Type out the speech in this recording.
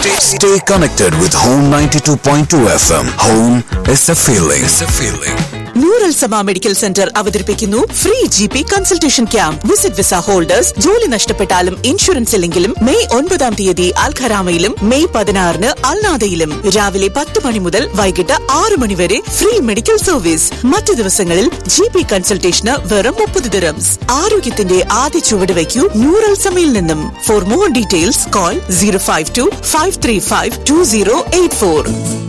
Stay, stay connected with Home 92.2 FM. Home is a feeling. It's a feeling. Neural സമ medical centre അവതരിപ്പിക്കുന്നു free G P consultation camp visit visa holders ജോലി നഷ്ടപ്പെട്ടാലും insurance ഇല്ലെങ്കിലും May ഒൻപതാം തീയതി അൽഖരാമയിലും May പതിനാറിന് അൽനാദയിലും രാവിലെ പത്ത് മണി മുതൽ വൈകിട്ട് ആറ് മണി വരെ ഫ്രീ മെഡിക്കൽ സർവീസ് മറ്റു ദിവസങ്ങളിൽ ജി പി കൺസൾട്ടേഷന് വെറും മുപ്പത് ദിറംസ് ആരോഗ്യത്തിന്റെ ആദ്യ ചുവട് വയ്ക്കൂ ന്യൂറൽ സമയിൽ നിന്നും for more details call zero five two five three five two zero eight four